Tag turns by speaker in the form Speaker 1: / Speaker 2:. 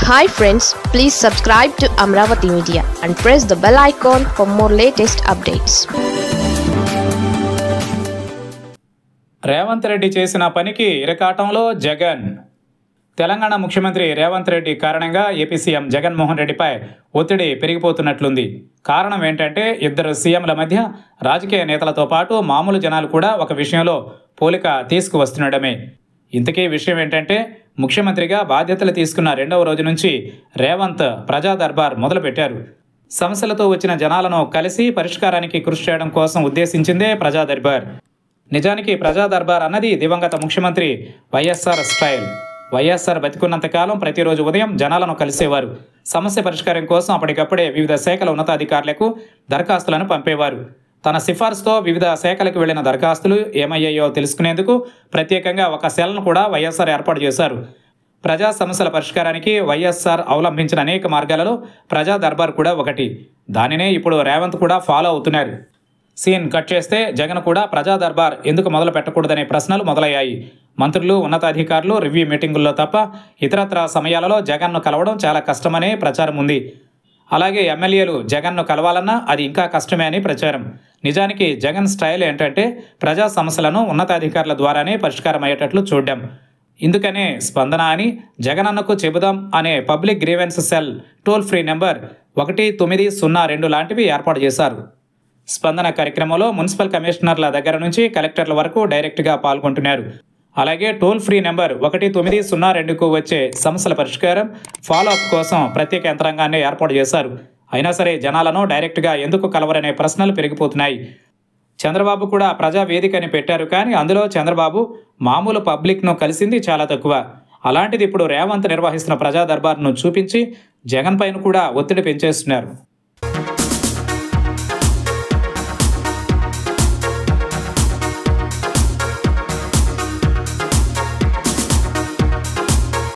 Speaker 1: hi friends please subscribe to Amaravati media and press the bell icon for more latest updates
Speaker 2: Revanth Reddy చేసిన పనికి ఇరకాటంలో జగన్ తెలంగాణ ముఖ్యమంత్రి రేవంత్ రెడ్డి కారణంగా ఏపీ సీఎం జగన్మోహన్ రెడ్డిపై ఒత్తిడి పెరిగిపోతున్నట్లుంది కారణం ఏంటంటే ఇద్దరు సీఎంల మధ్య రాజకీయ నేతలతో పాటు మామూలు జనాలు కూడా ఒక విషయంలో పోలిక తీసుకువస్తుండడమే ఇంతకీ విషయం ఏంటంటే ముఖ్యమంత్రిగా బాధ్యతలు తీసుకున్న రెండవ రోజు నుంచి రేవంత్ ప్రజా దర్బార్ మొదలుపెట్టారు సమస్యలతో వచ్చిన జనాలను కలిసి పరిష్కారానికి కృషి చేయడం కోసం ఉద్దేశించిందే ప్రజా దర్బార్ నిజానికి ప్రజా దర్బార్ అన్నది దివంగత ముఖ్యమంత్రి వైఎస్ఆర్ స్టైల్ వైఎస్ఆర్ బతికున్నంతకాలం ప్రతిరోజు ఉదయం జనాలను కలిసేవారు సమస్య పరిష్కారం కోసం అప్పటికప్పుడే వివిధ శాఖల ఉన్నతాధికారులకు దరఖాస్తులను పంపేవారు తన సిఫార్సుతో వివిధ శాఖలకు వెళ్లిన దరఖాస్తులు ఏమయ్యాయో తెలుసుకునేందుకు ప్రత్యేకంగా ఒక సెల్ను కూడా వైఎస్ఆర్ ఏర్పాటు చేశారు ప్రజా సమస్యల పరిష్కారానికి వైఎస్ఆర్ అవలంబించిన అనేక మార్గాలలో ప్రజా దర్బార్ కూడా ఒకటి దానినే ఇప్పుడు రేవంత్ కూడా ఫాలో అవుతున్నారు సీన్ కట్ చేస్తే జగన్ కూడా ప్రజా దర్బార్ ఎందుకు మొదలు పెట్టకూడదనే ప్రశ్నలు మొదలయ్యాయి మంత్రులు ఉన్నతాధికారులు రివ్యూ మీటింగుల్లో తప్ప ఇతరత్ర సమయాలలో జగన్ను కలవడం చాలా కష్టమనే ప్రచారం ఉంది అలాగే ఎమ్మెల్యేలు జగన్ను కలవాలన్నా అది ఇంకా కష్టమే అని ప్రచారం నిజానికి జగన్ స్టైల్ ఏంటంటే ప్రజా సమస్యలను ఉన్నతాధికారుల ద్వారానే పరిష్కారం అయ్యేటట్లు చూడడం ఇందుకనే స్పందన అని జగనన్నకు చెబుదాం అనే public grievance cell toll free number ఒకటి తొమ్మిది సున్నా రెండు లాంటివి ఏర్పాటు చేశారు స్పందన కార్యక్రమంలో మున్సిపల్ కమిషనర్ల దగ్గర నుంచి కలెక్టర్ల వరకు డైరెక్ట్గా పాల్గొంటున్నారు అలాగే టోల్ ఫ్రీ నెంబర్ ఒకటి తొమ్మిది సున్నా రెండుకు వచ్చే సమస్యల పరిష్కారం ఫాలో అప్ కోసం ప్రత్యేక యంత్రాంగాన్ని ఏర్పాటు చేశారు అయినా సరే జనాలను డైరెక్ట్గా ఎందుకు కలవరనే ప్రశ్నలు పెరిగిపోతున్నాయి చంద్రబాబు కూడా ప్రజా వేదికని పెట్టారు కానీ అందులో చంద్రబాబు మామూలు పబ్లిక్ను కలిసింది చాలా తక్కువ అలాంటిది ఇప్పుడు రేవంత్ నిర్వహిస్తున్న ప్రజా దర్బార్ను చూపించి జగన్ పైన కూడా ఒత్తిడి పెంచేస్తున్నారు